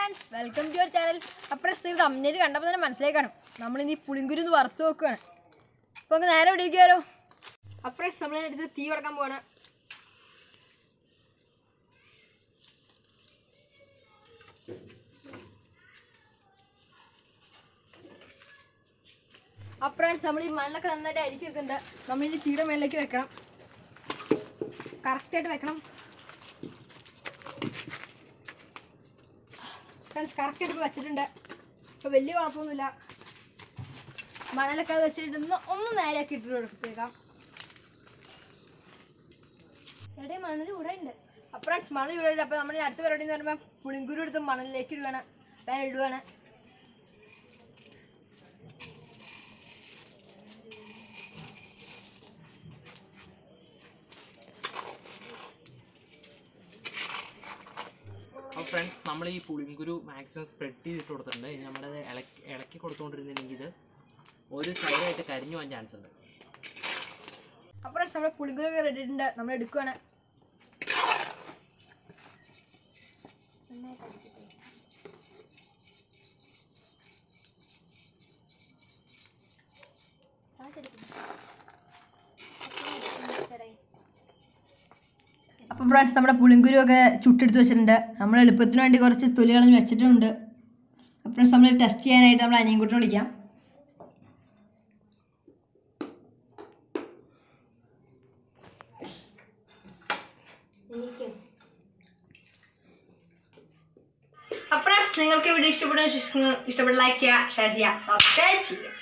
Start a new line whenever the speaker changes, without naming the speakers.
friends welcome to your channel അപ്പോൾ നിങ്ങൾ കമ്പനിയിൽ കണ്ടപ്പോൾ തന്നെ മനസ്സിലായി കാണും നമ്മൾ ഇനി പുളിങ്കുരു ഒന്ന് വറുത്ത് വെക്കുകയാണ് അപ്പോൾ നമുക്ക് നേരെ പിടിക്കാലോ അപ്പോൾ നമ്മൾ എടുത്ത് തീ കൊടുക്കാൻ പോവാണ് അപ്പഴാണ് നമ്മൾ ഈ മണ്ണൊക്കെ നന്നായിട്ട് അരിച്ചെടുക്കുന്നുണ്ട് നമ്മൾ ഇനി തീയുടെ മേളിലേക്ക് വെക്കണം കറക്റ്റായിട്ട് വെക്കണം ഫ്രണ്ട്സ് കറക്റ്റായിട്ട് ഇപ്പോൾ വെച്ചിട്ടുണ്ട് ഇപ്പോൾ വലിയ കുഴപ്പമൊന്നുമില്ല മണലൊക്കെ വെച്ചിട്ട് ഒന്ന് ഒന്ന് നേരെയാക്കി ഇട്ട് കൊടുത്തേക്കാം എവിടെ മണൽ ഇവിടെ ഉണ്ട് അപ്പോൾ മണൽ ഇവിടെ ഉണ്ട് അപ്പോൾ നമ്മൾ അടുത്ത പരിപാടി എന്ന് പറയുമ്പോൾ പുളിങ്കുരു എടുത്ത് മണലിലേക്ക് ഇടുകയാണ് വേറെ ഇടുകയാണ്
അപ്പോൾ ഫ്രണ്ട്സ് നമ്മൾ ഈ പുളിങ്കുരു മാക്സിമം സ്പ്രെഡ് ചെയ്തിട്ട് കൊടുത്തിട്ടുണ്ട് ഇനി നമ്മളത് ഇളക്കി ഇളക്കി കൊടുത്തുകൊണ്ടിരുന്നില്ലെങ്കിൽ ഇത് ഒരു സൈഡായിട്ട് കരിഞ്ഞു പോകാൻ ചാൻസ് ഉണ്ട്
അപ്പോൾ നമ്മുടെ പുളിങ്കുരു റെഡി ഉണ്ട് നമ്മൾ എടുക്കുകയാണ് അപ്പം ഫ്രണ്ട്സ് നമ്മുടെ പുളിങ്കുരു ഒക്കെ ചുട്ടെടുത്ത് വെച്ചിട്ടുണ്ട് നമ്മൾ എളുപ്പത്തിന് വേണ്ടി കുറച്ച് തൊലി കളഞ്ഞ് വെച്ചിട്ടുണ്ട് അപ്പോൾ നമ്മൾ ടെസ്റ്റ് ചെയ്യാനായിട്ട് നമ്മൾ അനിയൻകുട്ടിനെ വിളിക്കാം അപ്പോൾ നിങ്ങൾക്ക് വീഡിയോ ഇഷ്ടപ്പെടുന്ന ഇഷ്ടപ്പെട്ട ലൈക്ക് ചെയ്യുക ഷെയർ ചെയ്യുക സബ്സ്ക്രൈബ് ചെയ്യുക